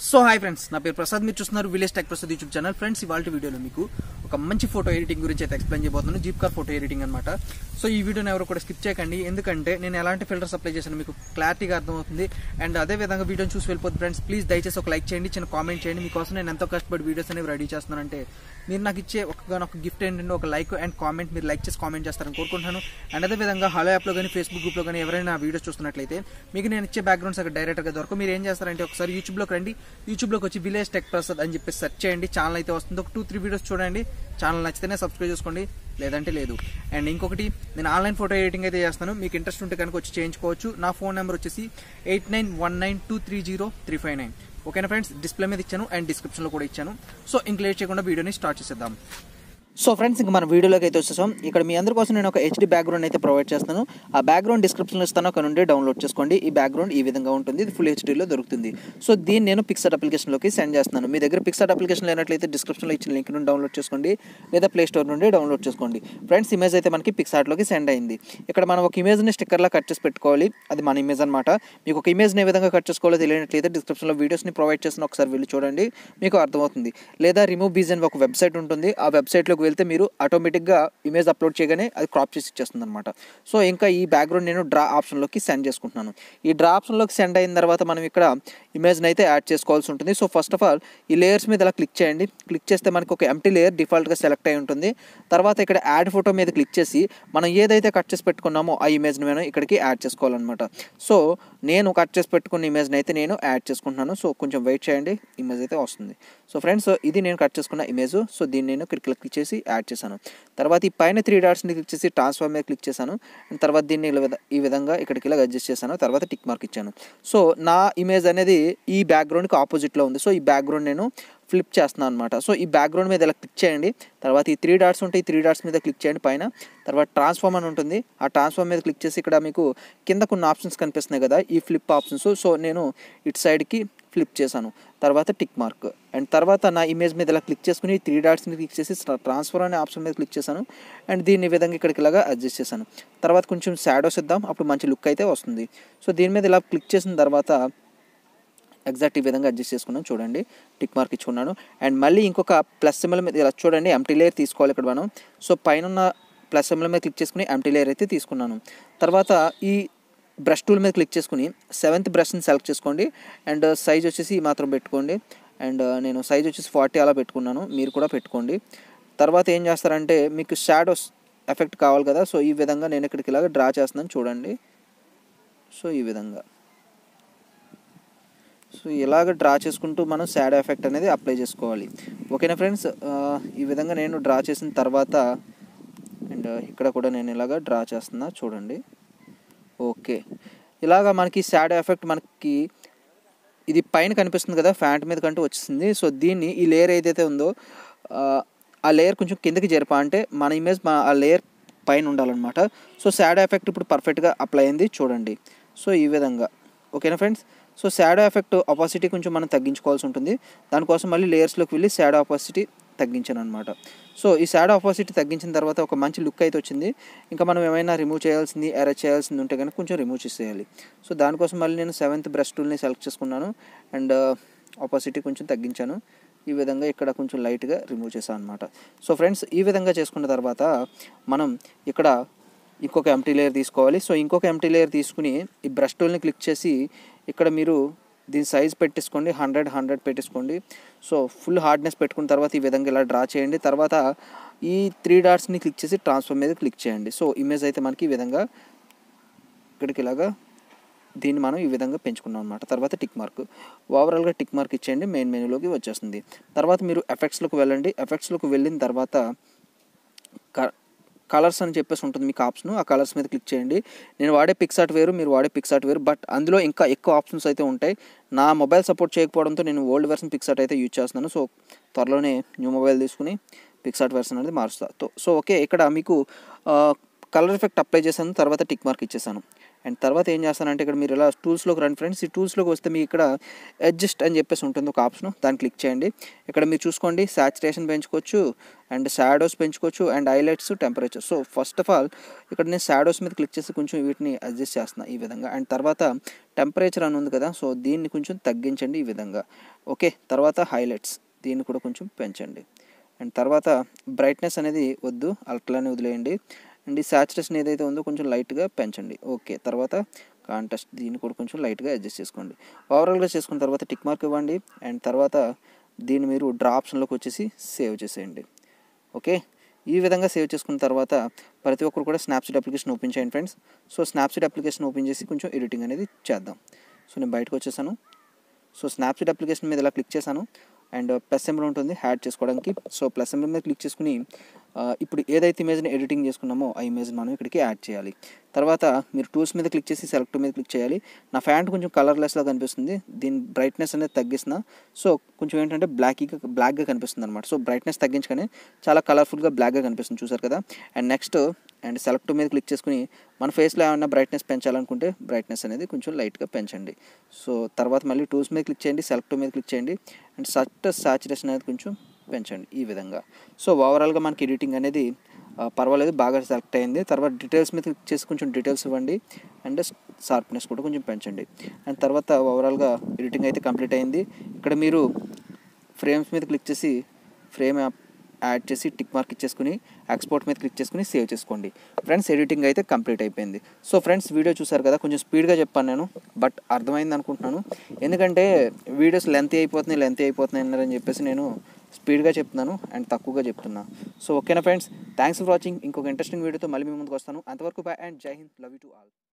so hi friends నా పేరు ప్రసాద్ మీరు చూస్తున్నారు village tech Prasad YouTube channel friends ఇవాళ వీడియోలో మీకు ఒక మంచి ఫోటో ఎడిటింగ్ గురించి అయితే ఎక్స్ప్లెయిన్ చేయబోతున్నాను జీప్ కార్ ఫోటో ఎడిటింగ్ అనమాట సో ఈ వీడియోని ఎవరు కూడా స్కిప్ చేయకండి ఎందుకంటే నేను ఎలాంటి ఫిల్టర్స్ అప్లై చేశాను మీకు క్లారిటీగా అర్థమవుతుంది అండ్ అదే విధంగా వీడియోని చూసి వెళ్ళిపోతుంది ఫ్రెండ్స్ ప్లీజ్ దయచేసి ఒక లైక్ చేయండి చిన్న కామెంట్ చేయండి మీకోసం నేను ఎంతో కష్టపడి వీడియోస్ అనేవి రెడీ చేస్తున్నానంటే మీరు నాకు ఇచ్చే ఒక ఒక గిఫ్ట్ ఏంటంటే ఒక లైక్ అండ్ కామెంట్ మీరు లైక్ చేసి కామెంట్ చేస్తారని కోరుకుంటున్నాను అండ్ అదే విధంగా హలో యాప్లో కానీ ఫేస్బుక్ గ్రూప్లో కానీ ఎవరైనా వీడియోస్ చూస్తున్నట్లయితే మీకు నేను ఇచ్చే బ్యాక్గ్రౌండ్స్ అక్కడ డైరెక్ట్గా దొరక మీరు ఏం చేస్తారంటే ఒకసారి యూట్యూబ్లోకి రండి యూట్యూబ్లోకి వచ్చి విలేజ్ టెక్ ప్రసాద్ అని చెప్పి సెర్చ్ చేయండి ఛానల్ అయితే వస్తుంది ఒక టూ త్రీ వీడియోస్ చూడండి ఛానల్ నచ్చితేనే సబ్స్క్రైబ్ చేసుకోండి లేదంటే లేదు అండ్ ఇంకొకటి నేను ఆన్లైన్ ఫోటో ఎడిటింగ్ అయితే చేస్తాను మీకు ఇంట్రెస్ట్ ఉంటే కనుక వచ్చి చేయించుకోవచ్చు నా ఫోన్ నెంబర్ వచ్చేసి eight nine one nine two three zero three five nine ఓకేనా ఫ్రెండ్స్ డిస్ప్లే మీద ఇచ్చాను అండ్ డిస్క్రిప్షన్లో కూడా ఇచ్చాను సో ఇంక లేట్ చేయకుండా వీడియోని స్టార్ట్ చేసేద్దాం సో ఫ్రెండ్స్ ఇంక మన వీడియోలోకి అయితే వచ్చేసాం ఇక్కడ మీ అందరి కోసం నేను ఒక హెచ్డి బ్యాక్గ్రౌండ్ అయితే ప్రొవైడ్ చేస్తాను ఆ బ్యాక్గ్రౌండ్ డిస్క్రిప్షన్లో ఇస్తాను అక్కడ నుండి డౌన్లోడ్ చేసుకోండి ఈ బ్యాక్గ్రౌండ్ ఈ విధంగా ఉంటుంది ఇది ఫుల్ హెచ్డీలో దొరుకుతుంది సో దీన్ని నేను పిక్సర్ అప్లికేషన్లోకి సెండ్ చేస్తున్నాను మీ దగ్గర పిక్సర్ అప్లికేషన్ లేనట్లయితే డిస్క్రిప్షన్లో ఇచ్చిన లింక్ నుండి డౌన్లోడ్ చేసుకోండి లేదా ప్లే స్టోర్ నుండి డౌన్లోడ్ చేసుకోండి ఫ్రెండ్స్ ఇమేజ్ అయితే మనకి పిక్సార్ట్లోకి సెండ్ అయింది ఇక్కడ మనం ఒక ఇమేజ్ని స్టిక్కర్లా కట్ చేసి పెట్టుకోవాలి అది మన ఇమేజ్ అనమాట మీకు ఒక ఇమేజ్ని ఏ విధంగా కట్ చేసుకోవాలో తెలియనట్లయితే డిస్క్రిప్షన్లో వీడియోస్ని ప్రొవైడ్ చేసిన ఒకసారి వెళ్ళి చూడండి మీకు అర్థమవుతుంది లేదా రిమూవ్ బీజ్ అని ఒక వెబ్సైట్ ఉంటుంది ఆ వెబ్సైట్లోకి వెళ్తే మీరు ఆటోమేటిక్గా ఇమేజ్ అప్లోడ్ చేయగానే అది క్రాప్ చేసి ఇచ్చేస్తుంది అనమాట సో ఇంకా ఈ బ్యాక్గ్రౌండ్ నేను డ్రా ఆప్షన్లోకి సెండ్ చేసుకుంటున్నాను ఈ డ్రా ఆప్షన్లోకి సెండ్ అయిన తర్వాత మనం ఇక్కడ ఇమేజ్ని అయితే యాడ్ చేసుకోవాల్సి ఉంటుంది సో ఫస్ట్ ఆఫ్ ఆల్ ఈ లేయర్స్ మీద ఇలా క్లిక్ చేయండి క్లిక్ చేస్తే మనకి ఒక ఎంటీ లేయర్ డిఫాల్ట్గా సెలెక్ట్ అయి ఉంటుంది తర్వాత ఇక్కడ యాడ్ ఫోటో మీద క్లిక్ చేసి మనం ఏదైతే కట్ చేసి పెట్టుకున్నామో ఆ ఇమేజ్ని మనం ఇక్కడికి యాడ్ చేసుకోవాలన్నమాట సో నేను కట్ చేసి పెట్టుకున్న ఇమేజ్ని అయితే నేను యాడ్ చేసుకుంటున్నాను సో కొంచెం వెయిట్ చేయండి ఇమేజ్ అయితే వస్తుంది సో ఫ్రెండ్స్ ఇది నేను కట్ చేసుకున్న ఇమేజ్ సో దీన్ని నేను ఇక్కడ క్లిక్ చేసి యాడ్ చేశాను తర్వాత ఈ పైన త్రీ డాట్స్ని క్లిక్ చేసి ట్రాన్స్ఫార్మ్ మీద క్లిక్ చేశాను అండ్ తర్వాత దీన్ని ఇలా విధ- ఈ విధంగా ఇక్కడికి ఇలా అడ్జస్ట్ చేశాను తర్వాత టిక్ మార్క్ ఇచ్చాను సో నా ఇమేజ్ అనేది ఈ బ్యాక్గ్రౌండ్కి ఆపోజిట్లో ఉంది సో ఈ బ్యాక్గ్రౌండ్ నేను ఫ్లిప్ చేస్తున్నాను అనమాట సో ఈ బ్యాక్గ్రౌండ్ మీద ఇలా క్లిక్ చేయండి తర్వాత ఈ త్రీ డాట్స్ ఉంటాయి ఈ త్రీ డాట్స్ మీద క్లిక్ చేయండి పైన తర్వాత ట్రాన్స్ఫార్మ్ అని ఉంటుంది ఆ ట్రాన్స్ఫార్మ్ మీద క్లిక్ చేసి ఇక్కడ మీకు కింద కొన్ని ఆప్షన్స్ కనిపిస్తున్నాయి కదా ఈ ఫ్లిప్ ఆప్షన్స్ సో నేను ఇటు సైడ్కి ఫ్లిప్ చేశాను తర్వాత టిక్ మార్క్ అండ్ తర్వాత నా ఇమేజ్ మీద ఇలా క్లిక్ చేసుకుని త్రీ డాట్స్ని క్లిక్ చేసి ట్రాన్స్ఫర్ అనే ఆప్షన్ మీద క్లిక్ చేశాను అండ్ దీన్ని ఈ విధంగా ఇక్కడికి ఇలాగా అడ్జస్ట్ చేశాను తర్వాత కొంచెం షాడోస్ ఇద్దాం అప్పుడు మంచి లుక్ అయితే వస్తుంది సో దీని మీద ఇలా క్లిక్ చేసిన తర్వాత ఎగ్జాక్ట్ ఈ విధంగా అడ్జస్ట్ చేసుకున్నాను చూడండి టిక్ మార్క్ ఇచ్చుకున్నాను అండ్ మళ్ళీ ఇంకొక ప్లస్ సింబల్ మీద ఇలా చూడండి ఎంటీ లేయర్ తీసుకోవాలి ఇక్కడ మనం సో పైన ఉన్న ప్లస్ సింబల్ మీద క్లిక్ చేసుకుని ఎంటీ లేయర్ అయితే తీసుకున్నాను తర్వాత ఈ బ్రష్ టూల్ మీద క్లిక్ చేసుకుని సెవెంత్ బ్రష్ని సెలెక్ట్ చేసుకోండి అండ్ సైజ్ వచ్చేసి ఈ మాత్రం పెట్టుకోండి అండ్ నేను సైజ్ వచ్చేసి ఫార్టీ అలా పెట్టుకున్నాను మీరు కూడా పెట్టుకోండి తర్వాత ఏం చేస్తారంటే మీకు షాడోస్ ఎఫెక్ట్ కావాలి కదా సో ఈ విధంగా నేను ఇక్కడికి ఇలాగ డ్రా చేస్తున్నాను చూడండి సో ఈ విధంగా సో ఇలాగ డ్రా చేసుకుంటూ మనం శాడ్ ఎఫెక్ట్ అనేది అప్లై చేసుకోవాలి ఓకేనా ఫ్రెండ్స్ ఈ విధంగా నేను డ్రా చేసిన తర్వాత అండ్ ఇక్కడ కూడా నేను ఇలాగ డ్రా చేస్తున్నా చూడండి ఓకే ఇలాగ మనకి శాడ్ ఎఫెక్ట్ మనకి ఇది పైన కనిపిస్తుంది కదా ఫ్యాంట్ మీద కంటూ వచ్చింది సో దీన్ని ఈ లేయర్ ఏదైతే ఉందో ఆ, ఆ లేయర్ కొంచెం కిందకి జరిపా అంటే మన ఇమేజ్ మా ఆ లేయర్ పైన ఉండాలన్నమాట సో శాడ్ ఎఫెక్ట్ ఇప్పుడు పర్ఫెక్ట్గా అప్లై అయింది చూడండి సో ఈ విధంగా ఓకేనా friends so shadow effect opacity కొంచెం మనం తగ్గించుకోవాల్సి ఉంటుంది దానికోసం మళ్ళీ లేయర్స్లోకి వెళ్ళి శాడో ఆపోసిటీ తగ్గించాను అనమాట సో ఈ శాడో ఆపోసిటీ తగ్గించిన తర్వాత ఒక మంచి లుక్ అయితే వచ్చింది ఇంకా మనం ఏమైనా రిమూవ్ చేయాల్సింది ఎరేజ్ చేయాల్సింది ఉంటే కనుక కొంచెం రిమూవ్ చేసేయాలి సో దానికోసం మళ్ళీ నేను సెవెంత్ బ్రష్ టూల్ని సెలెక్ట్ చేసుకున్నాను అండ్ ఆపోసిటీ కొంచెం తగ్గించాను ఈ విధంగా ఇక్కడ కొంచెం లైట్గా రిమూవ్ చేశాను అనమాట సో ఫ్రెండ్స్ ఈ విధంగా చేసుకున్న తర్వాత మనం ఇక్కడ ఇంకొక ఎంటీ లేయర్ తీసుకోవాలి సో ఇంకొక ఎంటీ లేయర్ తీసుకుని ఈ బ్రష్ టూల్ని క్లిక్ చేసి ఇక్కడ మీరు దీని సైజ్ పెట్టేసుకోండి హండ్రెడ్ హండ్రెడ్ పెట్టేసుకోండి సో ఫుల్ హార్డ్నెస్ పెట్టుకున్న తర్వాత ఈ విధంగా ఇలా డ్రా చేయండి తర్వాత ఈ త్రీ డాట్స్ని క్లిక్ చేసి ట్రాన్స్ఫర్ మీద క్లిక్ చేయండి సో ఇమేజ్ అయితే మనకి ఈ విధంగా ఇక్కడికి ఇలాగా దీన్ని మనం ఈ విధంగా పెంచుకున్నాం అనమాట తర్వాత టిక్ మార్క్ ఓవరాల్గా టిక్ మార్క్ ఇచ్చేయండి మెయిన్ మెనూలోకి వచ్చేస్తుంది తర్వాత మీరు ఎఫెక్ట్స్లోకి వెళ్ళండి ఎఫెక్ట్స్లోకి వెళ్ళిన తర్వాత కలర్స్ అని చెప్పేసి ఉంటుంది మీకు ఆప్షన్ ఆ కలర్స్ మీద క్లిక్ చేయండి నేను వాడే పిక్సార్ట్ వేరు మీరు వాడే పిక్సార్ట్ వేరు బట్ అందులో ఇంకా ఎక్కువ ఆప్షన్స్ అయితే ఉంటాయి నా మొబైల్ సపోర్ట్ చేయకపోవడంతో నేను ఓల్డ్ వెర్షన్ పిక్సార్ట్ అయితే యూజ్ చేస్తున్నాను సో త్వరలోనే న్యూ మొబైల్ తీసుకుని పిక్సార్ట్ వెర్షన్ అనేది మారుస్తా సో ఓకే ఇక్కడ మీకు కలర్ ఎఫెక్ట్ అప్లై చేశాను తర్వాత టిక్ మార్క్ ఇచ్చేసాను అండ్ తర్వాత ఏం చేస్తానంటే ఇక్కడ మీరు ఇలా టూల్స్లోకి రండి ఫ్రెండ్స్ ఈ టూల్స్లోకి వస్తే మీకు ఇక్కడ అడ్జస్ట్ అని చెప్పేసి ఉంటుంది ఒక ఆప్షన్ దాన్ని క్లిక్ చేయండి ఇక్కడ మీరు చూసుకోండి సాచురేషన్ పెంచుకోవచ్చు అండ్ షాడోస్ పెంచుకోవచ్చు and highlights temperature so first of all ఇక్కడ నేను షాడోస్ మీద క్లిక్ చేసి కొంచెం వీటిని అడ్జస్ట్ చేస్తున్నా ఈ విధంగా అండ్ తర్వాత టెంపరేచర్ అని ఉంది కదా సో దీన్ని కొంచెం తగ్గించండి ఈ విధంగా ఓకే తర్వాత హైలైట్స్ దీన్ని కూడా కొంచెం పెంచండి అండ్ తర్వాత బ్రైట్నెస్ అనేది వద్దు అట్లనే వదిలేయండి అండ్ ఈ సాచురేషన్ ఏదైతే ఉందో కొంచెం లైట్గా పెంచండి ఓకే తర్వాత కాంటెస్ట్ దీన్ని కూడా కొంచెం లైట్గా అడ్జస్ట్ చేసుకోండి ఓవరాల్గా చేసుకున్న తర్వాత టిక్ మార్క్ ఇవ్వండి అండ్ తర్వాత దీన్ని మీరు డ్రా ఆప్షన్లోకి వచ్చేసి సేవ్ చేసేయండి ఓకే ఈ విధంగా సేవ్ చేసుకున్న తర్వాత ప్రతి ఒక్కరు కూడా స్నాప్సీట్ అప్లికేషన్ ఓపెన్ చేయండి friends so Snapseed application open చేసి కొంచెం ఎడిటింగ్ అనేది చేద్దాం సో నేను బయటకు వచ్చేసాను సో స్నాప్సీట్ అప్లికేషన్ మీద ఇలా క్లిక్ చేశాను అండ్ ప్లస్ సింబల్ ఉంటుంది యాడ్ చేసుకోవడానికి సో ప్లస్ సింబల్ మీద క్లిక్ చేసుకుని ఆ, ఇప్పుడు ఏదైతే ఇమేజ్ని ఎడిటింగ్ చేసుకున్నామో ఆ ఇమేజ్ మనం ఇక్కడికి యాడ్ చేయాలి తర్వాత మీరు టూల్స్ మీద క్లిక్ చేసి సెలెక్ట్ మీద క్లిక్ చేయాలి నా ఫ్యాంట్ కొంచెం కలర్లెస్లా కనిపిస్తుంది దీని బ్రైట్నెస్ అనేది తగ్గిస్తున్నా సో కొంచెం ఏంటంటే బ్లాక్గా బ్లాక్గా కనిపిస్తుంది అనమాట సో బ్రైట్నెస్ తగ్గించగానే చాలా కలర్ఫుల్గా బ్లాక్గా కనిపిస్తుంది చూసారు కదా అండ్ నెక్స్ట్ అండ్ సెలెక్ట్ మీద క్లిక్ చేసుకుని మన ఫేస్లో ఏమైనా బ్రైట్నెస్ పెంచాలనుకుంటే బ్రైట్నెస్ అనేది కొంచెం లైట్గా పెంచండి సో తర్వాత మళ్ళీ టూల్స్ మీద క్లిక్ చేయండి సెలెక్ట్ మీద క్లిక్ చేయండి అండ్ సట్ సాచురేషన్ అనేది కొంచెం పెంచండి ఈ విధంగా సో ఓవరాల్గా మనకి ఎడిటింగ్ అనేది ఆ, పర్వాలేదు బాగా సెలెక్ట్ అయింది తర్వాత డీటెయిల్స్ మీద క్లిక్ చేసి కొంచెం డీటెయిల్స్ ఇవ్వండి అండ్ షార్ప్నెస్ కూడా కొంచెం పెంచండి అండ్ తర్వాత ఓవరాల్గా ఎడిటింగ్ అయితే కంప్లీట్ అయింది ఇక్కడ మీరు ఫ్రేమ్స్ మీద క్లిక్ చేసి ఫ్రేమ్ యాడ్ చేసి టిక్ మార్క్ ఇచ్చేసుకుని ఎక్స్పోర్ట్ మీద క్లిక్ చేసుకుని సేవ్ చేసుకోండి ఫ్రెండ్స్ ఎడిటింగ్ అయితే కంప్లీట్ అయిపోయింది సో ఫ్రెండ్స్ వీడియో చూసారు కదా కొంచెం స్పీడ్గా చెప్పాను నేను బట్ అర్థమైంది అనుకుంటున్నాను ఎందుకంటే వీడియోస్ లెంత్ అయిపోతున్నాయి లెంత్ అయిపోతున్నాయి అన్నారని చెప్పేసి నేను స్పీడ్గా చెప్తున్నాను అండ్ తక్కువగా చెప్తున్నా సో ఓకేనా ఫ్రెండ్స్ థ్యాంక్స్ ఫర్ వాచింగ్ ఇంకొక ఇంట్రెస్టింగ్ వీడియోతో మళ్ళీ మీ ముందుకు వస్తాను అంతవరకు bye and Jai Hind love you to all